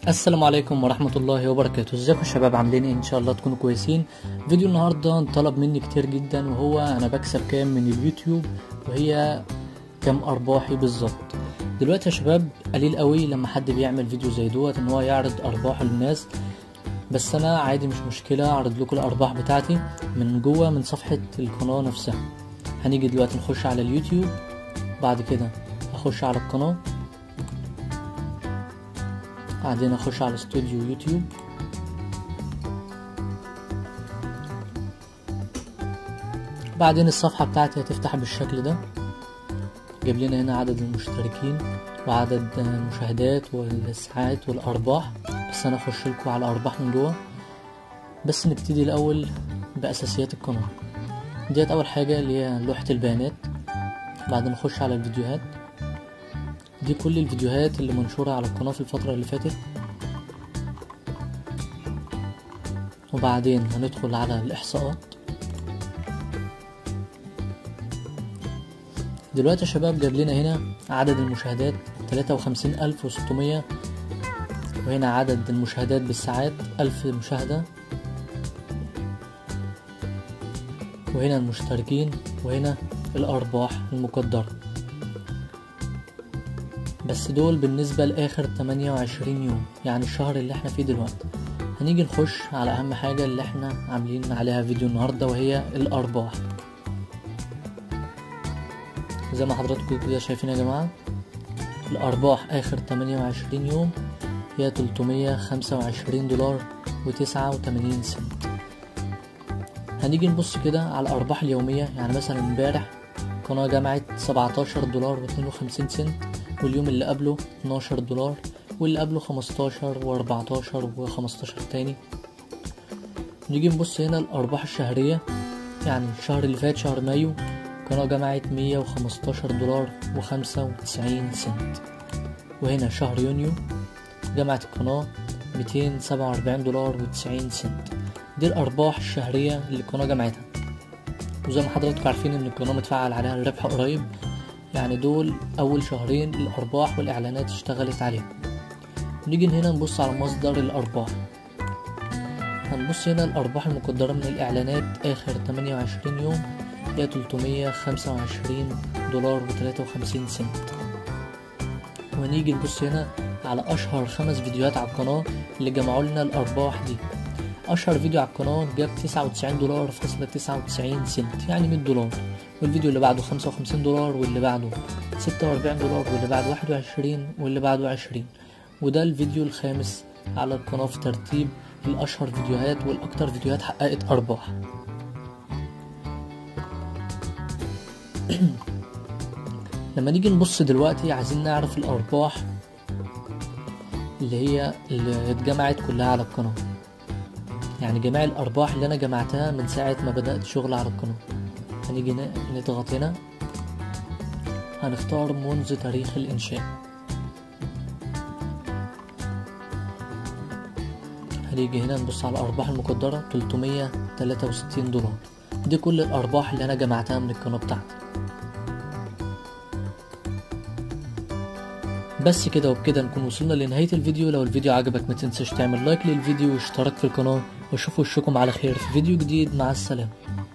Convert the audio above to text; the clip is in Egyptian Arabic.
السلام عليكم ورحمة الله وبركاته ازيكم يا شباب عاملين ايه ان شاء الله تكونوا كويسين فيديو النهاردة طلب مني كتير جدا وهو انا بكسب كام من اليوتيوب وهي كام ارباحي بالظبط دلوقتي يا شباب قليل قوي لما حد بيعمل فيديو زي دوت ان هو يعرض ارباحه للناس بس انا عادي مش مشكلة اعرض لكم الارباح بتاعتي من جوه من صفحة القناة نفسها هنيجي دلوقتي نخش على اليوتيوب بعد كده اخش على القناة بعدين اخش على استوديو يوتيوب بعدين الصفحة بتاعتي هتفتح بالشكل ده جاب لنا هنا عدد المشتركين وعدد المشاهدات والساعات والارباح بس انا اخش لكم على الارباح من جوه بس نبتدي الاول باساسيات القناة ديت اول حاجة اللي هي لوحة البيانات بعدين نخش على الفيديوهات دي كل الفيديوهات اللي منشورة على القناة في الفترة اللي فاتت وبعدين هندخل على الإحصاءات دلوقتي يا شباب جاب لنا هنا عدد المشاهدات تلاتة وخمسين ألف وستمية وهنا عدد المشاهدات بالساعات ألف مشاهدة وهنا المشتركين وهنا الأرباح المقدرة بس دول بالنسبة لآخر 28 يوم يعني الشهر اللي احنا فيه دلوقتي هنيجي نخش على أهم حاجة اللي احنا عاملين عليها فيديو النهاردة وهي الأرباح زي ما حضراتكم كده شايفين يا جماعة الأرباح آخر 28 يوم هي 325 دولار وتسعة وتمانين سنت هنيجي نبص كده على الأرباح اليومية يعني مثلا امبارح قناة جمعت 17 دولار واتنين وخمسين سنت واليوم اللي قبله 12 دولار واللي قبله 15 و14 و15 تاني نيجي نبص هنا الأرباح الشهرية يعني الشهر اللي فات شهر مايو قناة جمعت 115 دولار وخمسة وتسعين سنت وهنا شهر يونيو جمعت القناة 247 دولار وتسعين سنت دي الأرباح الشهرية اللي القناة جمعتها وزي ما حضراتكم عارفين إن القناة متفعل عليها الربح قريب يعني دول أول شهرين الأرباح والإعلانات اشتغلت عليهم نيجي هنا نبص على مصدر الأرباح هنبص هنا الأرباح المقدرة من الإعلانات آخر 28 يوم هي 325 دولار وتلاتة وخمسين سنت ونيجي نبص هنا على أشهر خمس فيديوهات على القناة اللي جمعوا لنا الأرباح دي أشهر فيديو على القناة جاب تسعة وتسعين دولار فاصلة تسعة وتسعين سنت يعني مية دولار والفيديو اللي بعده خمسة وخمسين دولار واللي بعده ستة وأربعين دولار واللي بعده واحد وعشرين واللي بعده عشرين وده الفيديو الخامس على القناة في ترتيب الأشهر فيديوهات والأكتر فيديوهات حققت أرباح لما نيجي نبص دلوقتي عايزين نعرف الأرباح اللي هي اللي اتجمعت كلها على القناة يعني جميع الأرباح اللي أنا جمعتها من ساعة ما بدأت شغل على القناة هنيجي نضغط هنا هنختار منذ تاريخ الإنشاء هنيجي هنا نبص على الأرباح المقدرة 363 دولار دي كل الأرباح اللي أنا جمعتها من القناة بتاعتي بس كده وبكده نكون وصلنا لنهاية الفيديو لو الفيديو عجبك ما تنساش تعمل لايك للفيديو واشتراك في القناة واشوفوا وشكم على خير في فيديو جديد مع السلامة